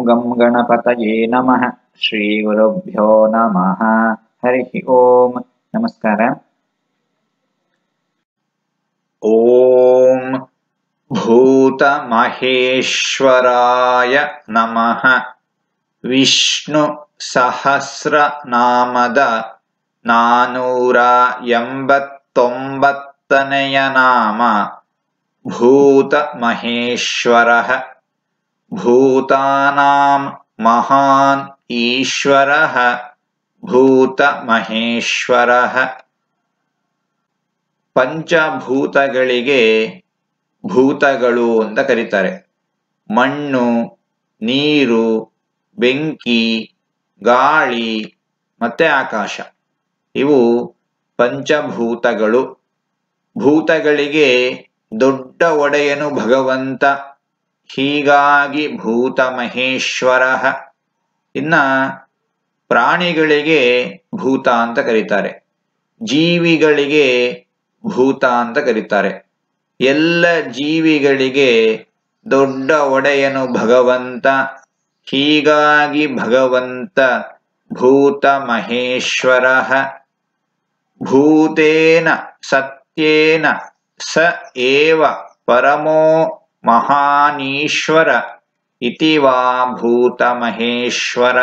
ಗಂ ಗಣಪತಯೇ ನಮಃ ಶ್ರೀ ಗುರುಭ್ಯೋ ನಮಃ ಹರಿ ಓಂ ನಮಸ್ಕಾರ ಓಂ ಭೂತ ಮಹೇಶ್ವರಾಯ ನಮಃ ವಿಷ್ಣು ಸಹಸ್ರನಾಮದ ನಾನೂರ ಎಂಬತ್ತೊಂಬತ್ತನೆಯ ನಾಮ ಭೂತ ಮಹೇಶ್ವರಃ ಭೂತಾನಾಂ ಮಹಾನ್ ಈಶ್ವರಃ ಭೂತ ಮಹೇಶ್ವರಃ ಪಂಚಭೂತಗಳಿಗೆ ಭೂತಗಳು ಅಂತ ಕರೀತಾರೆ ಮಣ್ಣು ನೀರು ಬೆಂಕಿ ಗಾಳಿ ಮತ್ತೆ ಆಕಾಶ ಇವು ಪಂಚಭೂತಗಳು ಭೂತಗಳಿಗೆ ದೊಡ್ಡ ಒಡೆಯನು ಭಗವಂತ ಹೀಗಾಗಿ ಭೂತ ಮಹೇಶ್ವರ ಇನ್ನ ಪ್ರಾಣಿಗಳಿಗೆ ಭೂತ ಅಂತ ಕರೀತಾರೆ ಜೀವಿಗಳಿಗೆ ಭೂತ ಅಂತ ಕರೀತಾರೆ ಎಲ್ಲ ಜೀವಿಗಳಿಗೆ ದೊಡ್ಡ ಒಡೆಯನು ಭಗವಂತ ಹೀಗಾಗಿ ಭಗವಂತ ಭೂತ ಮಹೇಶ್ವರ ಭೂತೇನ ಸತ್ಯೇನ ಸ ಏವ ಪರಮೋ ಮಹಾನೀಶ್ವರ ಇತಿ ವಾ ಭೂತ ಮಹೇಶ್ವರ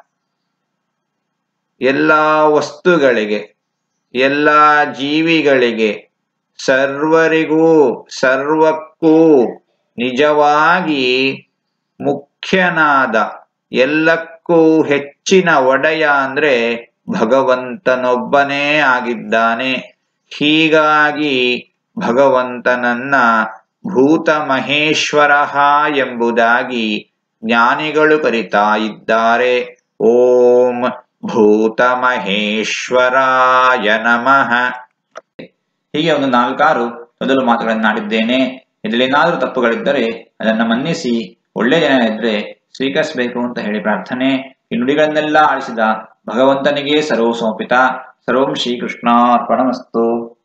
ಎಲ್ಲ ವಸ್ತುಗಳಿಗೆ ಎಲ್ಲ ಜೀವಿಗಳಿಗೆ ಸರ್ವರಿಗೂ ಸರ್ವಕ್ಕೂ ನಿಜವಾಗಿ ಮುಖ್ಯನಾದ ಎಲ್ಲಕ್ಕೂ ಹೆಚ್ಚಿನ ಒಡೆಯ ಅಂದ್ರೆ ಭಗವಂತನೊಬ್ಬನೇ ಆಗಿದ್ದಾನೆ ಹೀಗಾಗಿ ಭಗವಂತನನ್ನ ಭೂತ ಮಹೇಶ್ವರ ಎಂಬುದಾಗಿ ಜ್ಞಾನಿಗಳು ಕರಿತಾ ಇದ್ದಾರೆ ಓಂ ಭೂತ ಮಹೇಶ್ವರಾಯ ನಮಃ ಹೀಗೆ ಒಂದು ನಾಲ್ಕಾರು ಮೊದಲು ಮಾತುಗಳನ್ನಾಡಿದ್ದೇನೆ ಇದರಲ್ಲೇನಾದರೂ ತಪ್ಪುಗಳಿದ್ದರೆ ಅದನ್ನ ಮನ್ನಿಸಿ ಒಳ್ಳೆ ಜನ ಇದ್ರೆ ಸ್ವೀಕರಿಸಬೇಕು ಅಂತ ಹೇಳಿ ಪ್ರಾರ್ಥನೆ ಈ ನುಡಿಗಳನ್ನೆಲ್ಲ ಆಳಿಸಿದ ಭಗವಂತನಿಗೆ ಸರ್ವ ಸಮರ್ಪಿತ ಸರ್ವಂ ಶ್ರೀಕೃಷ್ಣಾರ್ಪಣಮಸ್ತು